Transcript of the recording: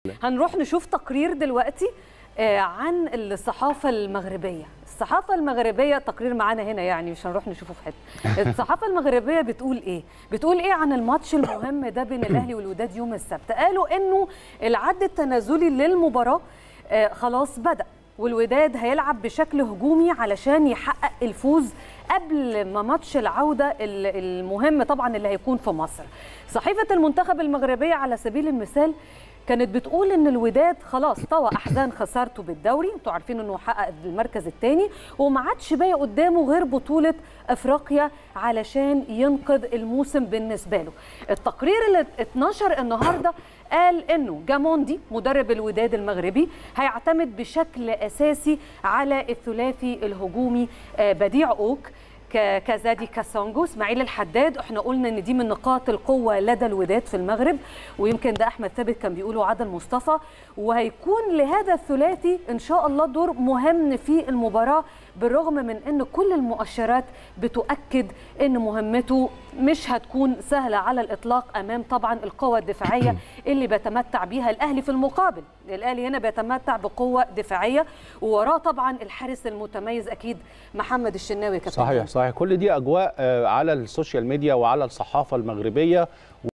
هنروح نشوف تقرير دلوقتي آه، عن الصحافة المغربية الصحافة المغربية تقرير معانا هنا يعني مش هنروح نشوفه في حتة الصحافة المغربية بتقول ايه بتقول ايه عن الماتش المهم ده بين الاهلي والوداد يوم السبت قالوا انه العد التنازلي للمباراة آه، خلاص بدأ والوداد هيلعب بشكل هجومي علشان يحقق الفوز قبل ما ماتش العودة ال- المهم طبعا اللي هيكون في مصر صحيفة المنتخب المغربية على سبيل المثال كانت بتقول ان الوداد خلاص طوى احزان خسارته بالدوري انتوا عارفين انه حقق المركز الثاني وما عادش باقي قدامه غير بطوله افريقيا علشان ينقذ الموسم بالنسبه له التقرير اللي اتنشر النهارده قال انه جاموندي مدرب الوداد المغربي هيعتمد بشكل اساسي على الثلاثي الهجومي آه، بديع اوك ك- كزادي كاسونجو اسماعيل الحداد احنا قلنا ان دي من نقاط القوه لدى الوداد في المغرب ويمكن ده احمد ثابت كان بيقوله عادل مصطفى وهيكون لهذا الثلاثي ان شاء الله دور مهم في المباراه بالرغم من ان كل المؤشرات بتؤكد ان مهمته مش هتكون سهله على الاطلاق امام طبعا القوى الدفاعيه اللي بيتمتع بيها الاهلي في المقابل الاهلي هنا بيتمتع بقوه دفاعيه ووراه طبعا الحارس المتميز اكيد محمد الشناوي كابتن صحيح صحيح كل دي اجواء آه، على السوشيال ميديا وعلى الصحافه المغربيه